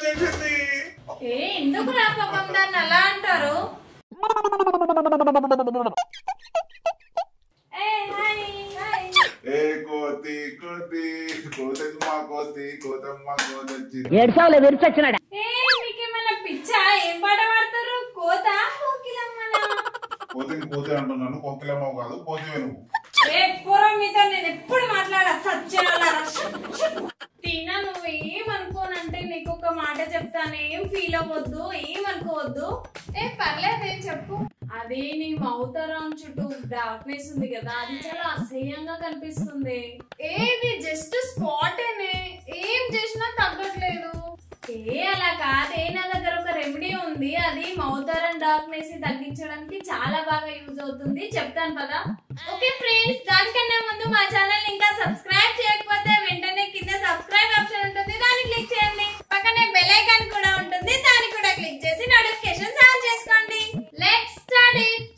చేసింది ఏ ఎందుకు రా పాపం దాన్ని అలా అంటారు ఏ, హాయ్, హాయ్. ఏ కోతి కోతి కోతమ్మ కోతి కోతమ్మ కోతొచ్చి ఏడ్చావులే విరిచొచ్చినాడు ఏ మీకేమైనా పిచ్చా ఏం పాట పాడతారు కోత కోకిలమ్మనా కోతిని కోతి అంటున్నాను కోకిలమ్మ కాదు కోతివే నువ్వు ఏ పూర్వం మీతో నేను ఎప్పుడు మాట్లాడా సత్యనాల తిన నువ్వు ఏమనుకోనంటే నీకు ఒక మాట చెప్తాను ఏం ఫీల్ అవ్వద్దు ఏమనుకోవద్దు ఏ పర్లేదు ఏం చెప్పు అది నీ మౌతరం చుట్టూ డార్క్నెస్ ఉంది కదా అది చాలా అసహ్యంగా కనిపిస్తుంది ఏది జస్ట్ స్పాటేనే ఏం చేసినా తగ్గట్లేదు ఏ అలా కాదే నా దగ్గర ఒక రెమెడీ ఉంది అది మౌతరం డార్క్నెస్ ని తగ్గించడానికి చాలా బాగా యూజ్ అవుతుంది చెప్తాను పదా ఓకే ఫ్రెండ్స్ దానికన్నా ముందు మా ఛానల్ ఇంకా సబ్స్క్రైబ్ చేయకపోతే వెంటనే కింద సబ్స్క్రైబ్ ఆప్షన్ ఉంటుంది దాన్ని క్లిక్ చేయండి పక్కనే బెల్ ఐకాన్ కూడా ఉంటుంది దాన్ని కూడా క్లిక్ చేసి నోటిఫికేషన్స్ ఆన్ చేసుకోండి let's start it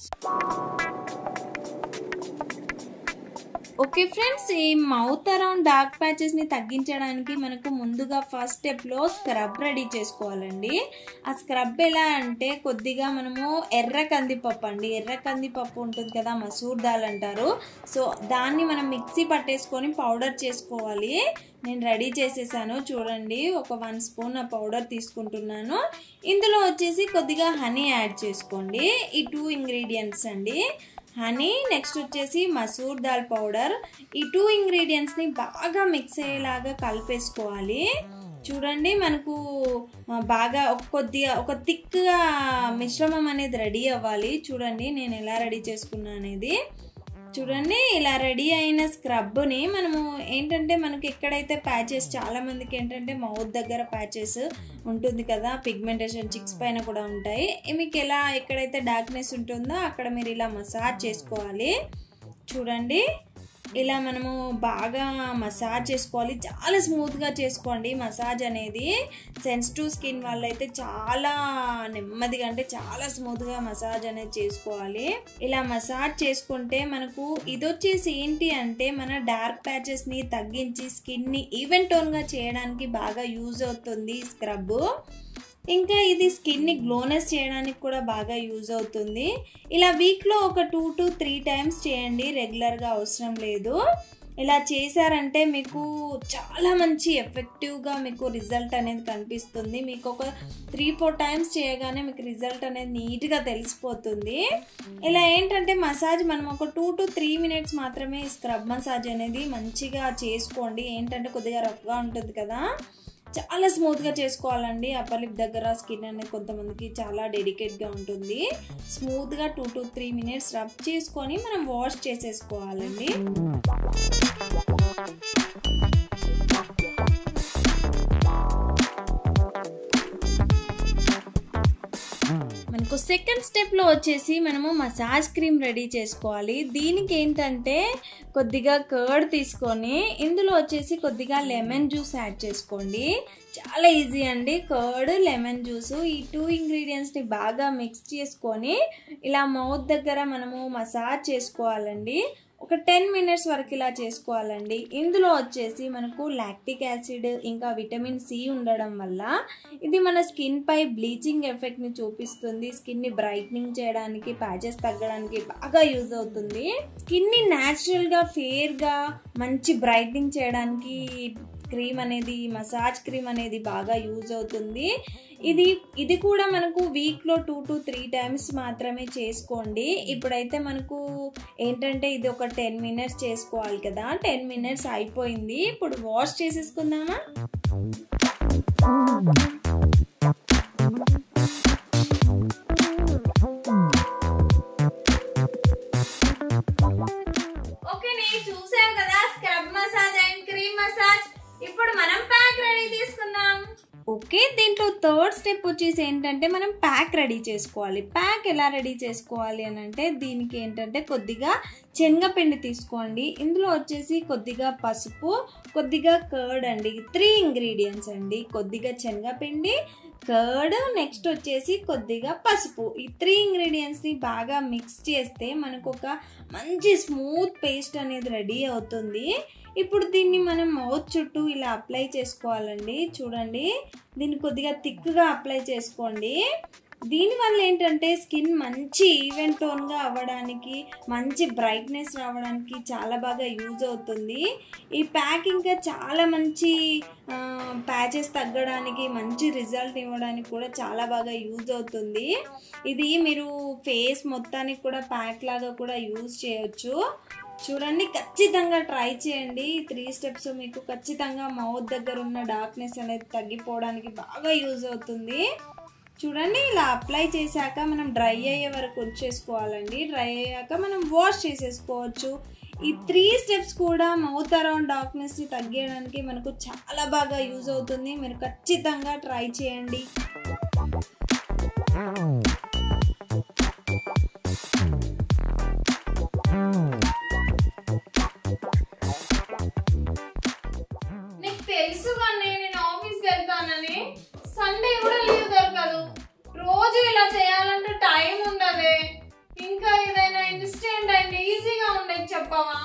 okay friends ఈ మౌత్ అరౌండ్ డార్క్ ప్యాచెస్ ని తగ్గించడానికి మనకు ముందుగా ఫస్ట్ స్టెప్ లో స్క్రబ్ రెడీ చేసుకోవాలండి ఆ స్క్రబ్ ఎలా అంటే కొద్దిగా మనము ఎర్ర కందిపప్పు అండి ఎర్ర కందిపప్పు ఉంటుంది కదా మసూర్ దాల్ అంటారు సో దాన్ని మనం మిక్సీ పట్టేసుకొని పౌడర్ చేసుకోవాలి నేను రెడీ చేసేసాను చూడండి ఒక వన్ స్పూన్ ఆ పౌడర్ తీసుకుంటున్నాను ఇందులో వచ్చేసి కొద్దిగా హనీ యాడ్ చేసుకోండి ఈ టూ ఇంగ్రీడియంట్స్ అండి హనీ నెక్స్ట్ వచ్చేసి మసూర్ దాల్ పౌడర్ ఈ టూ ఇంగ్రీడియంట్స్ని బాగా మిక్స్ అయ్యేలాగా కలిపేసుకోవాలి చూడండి మనకు ఆ, బాగా ఒక కొద్దిగా ఒక థిక్గా మిశ్రమం అనేది రెడీ అవ్వాలి చూడండి నేను ఎలా రెడీ చేసుకున్నా అనేది చూడండి ఇలా రెడీ అయిన స్క్రబ్ని మనము ఏంటంటే మనకి ఎక్కడైతే ప్యాచెస్ చాలా మందికి ఏంటంటే మౌత్ దగ్గర ప్యాచెస్ ఉంటుంది కదా పిగ్మెంటేషన్ చిక్స్ పైన కూడా ఉంటాయి మీకు ఎలా ఎక్కడైతే డార్క్నెస్ ఉంటుందో అక్కడ మీరు ఇలా మసాజ్ చేసుకోవాలి చూడండి ఇలా మనము బాగా మసాజ్ చేసుకోవాలి చాలా స్మూత్గా చేసుకోండి మసాజ్ అనేది సెన్సిటివ్ స్కిన్ వాళ్ళైతే చాలా నెమ్మదిగా అంటే చాలా స్మూత్గా మసాజ్ అనేది చేసుకోవాలి ఇలా మసాజ్ చేసుకుంటే మనకు ఇది వచ్చేసి ఏంటి అంటే మన డార్క్ ప్యాచెస్ని తగ్గించి స్కిన్ని ఈవెన్ టోన్గా చేయడానికి బాగా యూజ్ అవుతుంది ఈ స్క్రబ్ ఇంకా ఇది స్కిన్ని గ్లోనెస్ చేయడానికి కూడా బాగా యూజ్ అవుతుంది ఇలా వీక్లో ఒక టూ టు త్రీ టైమ్స్ చేయండి రెగ్యులర్గా అవసరం లేదు ఇలా చేశారంటే మీకు చాలా మంచి ఎఫెక్టివ్గా మీకు రిజల్ట్ అనేది కనిపిస్తుంది మీకు ఒక త్రీ ఫోర్ టైమ్స్ చేయగానే మీకు రిజల్ట్ అనేది నీట్గా తెలిసిపోతుంది ఇలా ఏంటంటే మసాజ్ మనం ఒక టూ టు త్రీ మినిట్స్ మాత్రమే స్క్రబ్ మసాజ్ అనేది మంచిగా చేసుకోండి ఏంటంటే కొద్దిగా రఫ్గా ఉంటుంది కదా చాలా స్మూత్గా చేసుకోవాలండి అప్పర్ లిప్ దగ్గర స్కిన్ అనేది కొంతమందికి చాలా డెడికేట్గా ఉంటుంది స్మూత్గా two to three minutes rub చేసుకొని మనం వాష్ చేసేసుకోవాలండి మనకు సెకండ్ స్టెప్లో వచ్చేసి మనము మసాజ్ క్రీమ్ రెడీ చేసుకోవాలి దీనికి ఏంటంటే కొద్దిగా కర్డ్ తీసుకొని ఇందులో వచ్చేసి కొద్దిగా లెమన్ జ్యూస్ యాడ్ చేసుకోండి చాలా ఈజీ అండి కర్డ్ లెమన్ జ్యూస్ ఈ టూ ఇంగ్రీడియంట్స్ని బాగా మిక్స్ చేసుకొని ఇలా మౌత్ దగ్గర మనము మసాజ్ చేసుకోవాలండి ఒక టెన్ మినిట్స్ వరకు ఇలా చేసుకోవాలండి ఇందులో వచ్చేసి మనకు లాక్టిక్ యాసిడ్ ఇంకా విటమిన్ సి ఉండడం వల్ల ఇది మన స్కిన్ పై బ్లీచింగ్ ఎఫెక్ట్ని చూపిస్తుంది స్కిన్ని బ్రైట్నింగ్ చేయడానికి ప్యాచెస్ తగ్గడానికి బాగా యూజ్ అవుతుంది స్కిన్ని న్యాచురల్గా ఫేర్గా మంచి బ్రైట్నింగ్ చేయడానికి క్రీమ్ అనేది మసాజ్ క్రీమ్ అనేది బాగా యూజ్ అవుతుంది ఇది ఇది కూడా మనకు వీక్లో టూ టు త్రీ టైమ్స్ మాత్రమే చేసుకోండి ఇప్పుడైతే మనకు ఏంటంటే ఇది ఒక టెన్ మినిట్స్ చేసుకోవాలి కదా టెన్ మినిట్స్ అయిపోయింది ఇప్పుడు వాష్ చేసేసుకుందామా ఓకే నేను చూసాను కదా scrub massage and cream massage ఇప్పుడు మనం ప్యాక్ రెడీ చేసుకుందాం ఓకే దీంట్లో థర్డ్ స్టెప్ వచ్చేసి ఏంటంటే మనం ప్యాక్ రెడీ చేసుకోవాలి ప్యాక్ ఎలా రెడీ చేసుకోవాలి అని అంటే దీనికి ఏంటంటే కొద్దిగా శనగపిండి తీసుకోండి ఇందులో వచ్చేసి కొద్దిగా పసుపు కొద్దిగా కర్డ్ అండి త్రీ ఇంగ్రీడియంట్స్ అండి కొద్దిగా శనగపిండి కర్డ్ నెక్స్ట్ వచ్చేసి కొద్దిగా పసుపు ఈ త్రీ ఇంగ్రీడియంట్స్ని బాగా మిక్స్ చేస్తే మనకు ఒక మంచి స్మూత్ పేస్ట్ అనేది రెడీ అవుతుంది ఇప్పుడు దీన్ని మనం మౌత్ చుట్టూ ఇలా అప్లై చేసుకోవాలండి చూడండి దీన్ని కొద్దిగా థిక్గా అప్లై చేసుకోండి దీనివల్ల ఏంటంటే స్కిన్ మంచి ఈవెన్ టోన్గా అవ్వడానికి మంచి బ్రైట్నెస్ రావడానికి చాలా బాగా యూజ్ అవుతుంది ఈ ప్యాక్ ఇంకా చాలా మంచి ప్యాచెస్ తగ్గడానికి మంచి రిజల్ట్ ఇవ్వడానికి కూడా చాలా బాగా యూజ్ అవుతుంది ఇది మీరు ఫేస్ మొత్తానికి కూడా ప్యాక్ లాగా కూడా యూజ్ చేయొచ్చు చూడండి ఖచ్చితంగా ట్రై చేయండి ఈ త్రీ స్టెప్స్ మీకు ఖచ్చితంగా మౌత్ దగ్గర ఉన్న డార్క్నెస్ అనేది తగ్గిపోవడానికి బాగా యూజ్ అవుతుంది చూడండి ఇలా అప్లై చేశాక మనం డ్రై అయ్యే వరకు ఉంచేసుకోవాలండి డ్రై అయ్యాక మనం వాష్ చేసేసుకోవచ్చు ఈ త్రీ స్టెప్స్ కూడా మౌత్ అరౌండ్ డార్క్నెస్ని తగ్గించడానికి మనకు చాలా బాగా యూజ్ అవుతుంది మీరు ఖచ్చితంగా ట్రై చేయండి నీకు తెలుసు కానీ నేను ఆఫీస్కి వెళ్తానని సండే కూడా లీవ్ దొరకదు రోజు ఇలా చేయాలంటే టైం ఉండదే ఇంకా ఏదైనా ఇన్స్టెంట్ అండ్ ఈజీగా ఉండేది చెప్పవా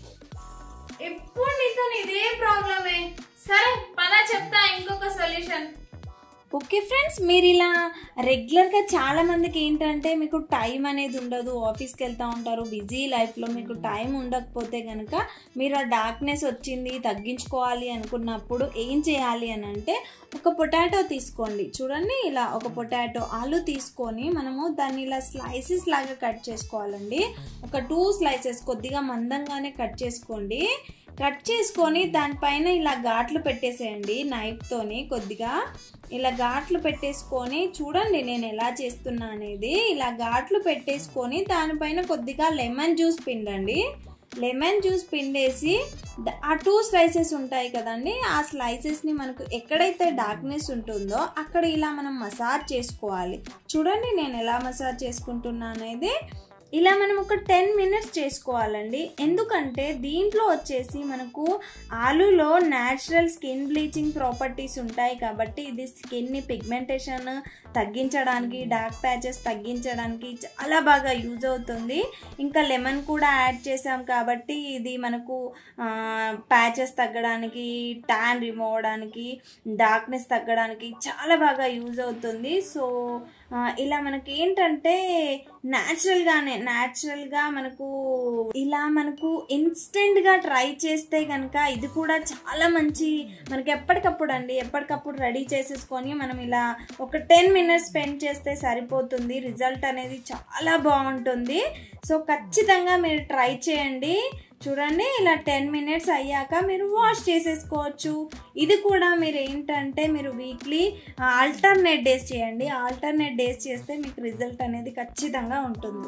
ఎప్పుడు నీతో ఇదే ప్రాబ్లమే సరే పద చెప్తా ఇంకొక సొల్యూషన్ ఓకే ఫ్రెండ్స్ మీరు ఇలా రెగ్యులర్గా చాలా మందికి ఏంటంటే మీకు టైం అనేది ఉండదు ఆఫీస్కి వెళ్తూ ఉంటారు బిజీ లైఫ్లో మీకు టైం ఉండకపోతే కనుక మీరు ఆ డార్క్నెస్ వచ్చింది తగ్గించుకోవాలి అనుకున్నప్పుడు ఏం చేయాలి అని అంటే ఒక పొటాటో తీసుకోండి చూడండి ఇలా ఒక పొటాటో ఆలు తీసుకొని మనము దాన్ని ఇలా స్లైసెస్ లాగా కట్ చేసుకోవాలండి ఒక టూ స్లైసెస్ కొద్దిగా మందంగానే కట్ చేసుకోండి కట్ చేసుకొని దానిపైన ఇలా ఘాట్లు పెట్టేసేయండి నైఫ్తోని కొద్దిగా ఇలా ఘాట్లు పెట్టేసుకొని చూడండి నేను ఎలా చేస్తున్నా అనేది ఇలా ఘాట్లు పెట్టేసుకొని దానిపైన కొద్దిగా లెమన్ జ్యూస్ పిండండి లెమన్ జ్యూస్ పిండేసి ద- ఆ టూ స్లైసెస్ ఉంటాయి కదండి ఆ స్లైసెస్ని మనకు ఎక్కడైతే డార్క్నెస్ ఉంటుందో అక్కడ ఇలా మనం మసాజ్ చేసుకోవాలి చూడండి నేను ఎలా మసాజ్ చేసుకుంటున్నా అనేది ఇలా మనం ఒక టెన్ మినిట్స్ చేసుకోవాలండి ఎందుకంటే దీంట్లో వచ్చేసి మనకు ఆలులో న్యాచురల్ స్కిన్ బ్లీచింగ్ ప్రాపర్టీస్ ఉంటాయి కాబట్టి ఇది స్కిన్ని పిగ్మెంటేషన్ తగ్గించడానికి డార్క్ ప్యాచెస్ తగ్గించడానికి చాలా బాగా యూజ్ అవుతుంది ఇంకా లెమన్ కూడా యాడ్ చేసాం కాబట్టి ఇది మనకు ప్యాచెస్ తగ్గడానికి ట్యాన్ రిమూవ్ అవడానికి డార్క్నెస్ తగ్గడానికి చాలా బాగా యూజ్ అవుతుంది సో ఆ, ఇలా మనకి ఏంటంటే న్యాచురల్గానే న్యాచురల్గా మనకు ఇలా మనకు ఇన్స్టెంట్గా ట్రై చేస్తే కనుక ఇది కూడా చాలా మంచి మనకి ఎప్పటికప్పుడు అండి ఎప్పటికప్పుడు రెడీ చేసేసుకొని మనం ఇలా ఒక టెన్ మినిట్స్ స్పెండ్ చేస్తే సరిపోతుంది రిజల్ట్ అనేది చాలా బాగుంటుంది సో ఖచ్చితంగా మీరు ట్రై చేయండి చూడండి ఇలా టెన్ మినిట్స్ అయ్యాక మీరు వాష్ చేసేసుకోవచ్చు ఇది కూడా మీరు ఏంటంటే మీరు వీక్లీ ఆల్టర్నేట్ డేస్ చేయండి ఆల్టర్నేట్ డేస్ చేస్తే మీకు రిజల్ట్ అనేది ఖచ్చితంగా ఉంటుంది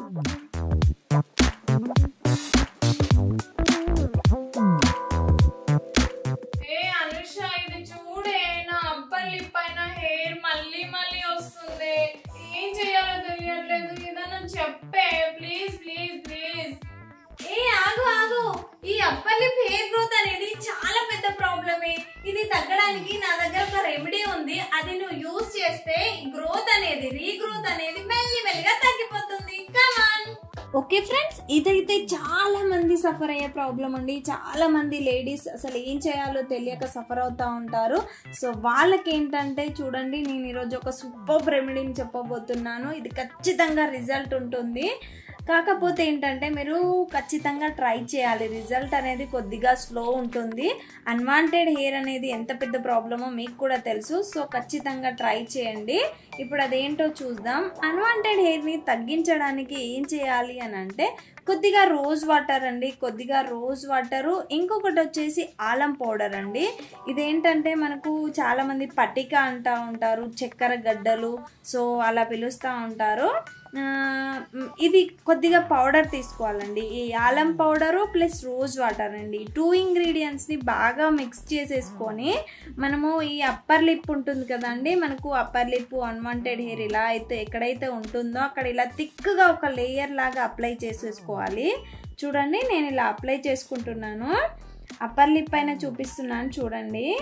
ఏ అనుష ఇది చూడే నా అప్పర్ లిప్ పైన హెయిర్ మళ్ళీ మళ్ళీ వస్తుంది ఏం చేయాలో తెలియట్లేదు ఏదైనా చెప్పే ప్లీజ్ ప్లీజ్ ప్లీజ్ ఏ ఆగు ఆగు ఈ అప్పర్ లిప్ హెయిర్ గ్రోత్ అనేది చాలా పెద్ద ప్రాబ్లమే ఇది తగ్గడానికి నా దగ్గర ఒక రెమెడీ ఉంది అది నువ్వు యూస్ చేస్తే గ్రోత్ అనేది రీగ్రోత్ అనేది మెల్లి మెల్లిగా తగ్గిపోతుంది కమాన్ ఓకే ఫ్రెండ్స్ ఇదైతే చాలా మంది సఫర్ అయ్యే ప్రాబ్లం అండి చాలా మంది లేడీస్ అసలు ఏం చేయాలో తెలియక సఫర్ అవుతూ ఉంటారు సో వాళ్ళకి ఏంటంటే చూడండి నేను ఈరోజు ఒక సూపర్ రెమెడీని చెప్పబోతున్నాను ఇది ఖచ్చితంగా రిజల్ట్ ఉంటుంది కాకపోతే ఏంటంటే మీరు ఖచ్చితంగా ట్రై చేయాలి రిజల్ట్ అనేది కొద్దిగా స్లో ఉంటుంది అన్వాంటెడ్ హెయిర్ అనేది ఎంత పెద్ద ప్రాబ్లమో మీకు కూడా తెలుసు సో ఖచ్చితంగా ట్రై చేయండి ఇప్పుడు అదేంటో చూద్దాం అన్వాంటెడ్ హెయిర్ని తగ్గించడానికి ఏం చేయాలి అని అంటే కొద్దిగా రోజ్ వాటర్ అండి కొద్దిగా రోజ్ వాటరు ఇంకొకటి వచ్చేసి ఆలం పౌడర్ అండి ఇదేంటంటే మనకు చాలామంది పటిక అంటూ ఉంటారు చక్కెర గడ్డలు సో అలా పిలుస్తూ ఉంటారు ఆ, మ్, ఇది కొద్దిగా పౌడర్ తీసుకోవాలండి ఈ alum powder plus rose water అండి టూ ఇంగ్రీడియంట్స్ని బాగా మిక్స్ చేసేసుకొని మనము ఈ అప్పర్ లిప్ ఉంటుంది కదండి మనకు అప్పర్ లిప్ అన్వాంటెడ్ హెయిర్ ఇలా అయితే ఎక్కడైతే ఉంటుందో అక్కడ ఇలా థిక్గా ఒక లేయర్ లాగా అప్లై చేసేసుకోవాలి చూడండి నేను ఇలా అప్లై చేసుకుంటున్నాను అప్పర్ లిప్ పైన చూపిస్తున్నాను చూడండి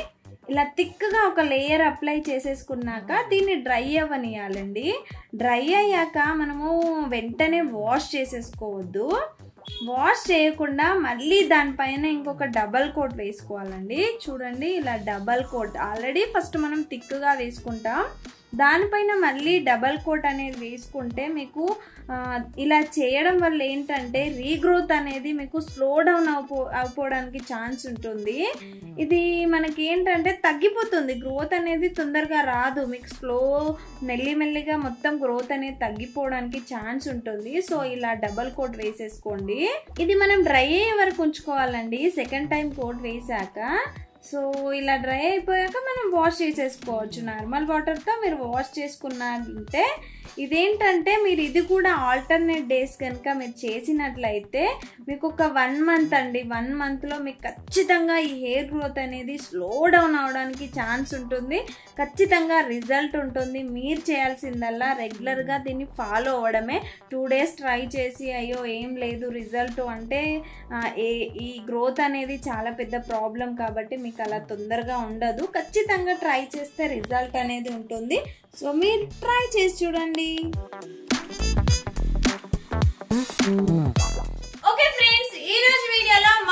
ఇలా థిక్గా ఒక లేయర్ అప్లై చేసేసుకున్నాక దీన్ని డ్రై అవ్వనియాలండి డ్రై అయ్యాక మనము వెంటనే వాష్ చేసేసుకోవద్దు వాష్ చేయకుండా మళ్ళీ దానిపైన ఇంకొక డబల్ కోట్ వేసుకోవాలండి చూడండి ఇలా డబల్ కోట్ ఆల్రెడీ ఫస్ట్ మనం థిక్గా వేసుకుంటాం దానిపైన మళ్ళీ డబల్ కోట్ అనేది వేసుకుంటే మీకు ఆ, ఇలా చేయడం వల్ల ఏంటంటే రీగ్రోత్ అనేది మీకు స్లో డౌన్ అయిపో అయిపోవడానికి ఛాన్స్ ఉంటుంది ఇది మనకి ఏంటంటే తగ్గిపోతుంది గ్రోత్ అనేది తొందరగా రాదు మీకు స్లో మెల్లిమెల్లిగా మొత్తం గ్రోత్ అనేది తగ్గిపోవడానికి ఛాన్స్ ఉంటుంది సో ఇలా డబల్ కోట్ వేసేసుకోండి ఇది మనం డ్రై అయ్యే వరకు ఉంచుకోవాలండి సెకండ్ టైం కోట్ వేసాక సో ఇలా డ్రై అయిపోయాక మనం వాష్ చేసేసుకోవచ్చు నార్మల్ వాటర్తో మీరు వాష్ చేసుకున్నారంటే ఇదేంటంటే మీరు ఇది కూడా ఆల్టర్నేట్ డేస్ కనుక మీరు చేసినట్లయితే మీకు ఒక వన్ మంత్ అండి వన్ మంత్లో మీకు ఖచ్చితంగా ఈ హెయిర్ గ్రోత్ అనేది స్లో డౌన్ అవడానికి ఛాన్స్ ఉంటుంది ఖచ్చితంగా రిజల్ట్ ఉంటుంది మీరు చేయాల్సిందల్లా రెగ్యులర్గా దీన్ని ఫాలో అవ్వడమే టూ డేస్ ట్రై చేసి అయ్యో ఏం లేదు రిజల్ట్ అంటే ఆ, ఏ ఈ గ్రోత్ అనేది చాలా పెద్ద ప్రాబ్లం కాబట్టి మీకు అలా తొందరగా ఉండదు ఖచ్చితంగా ట్రై చేస్తే రిజల్ట్ అనేది ఉంటుంది సో మీరు ట్రై చేసి చూడండి ఓకే ఫ్రెండ్స్ ఈ రోజు వీడియోలో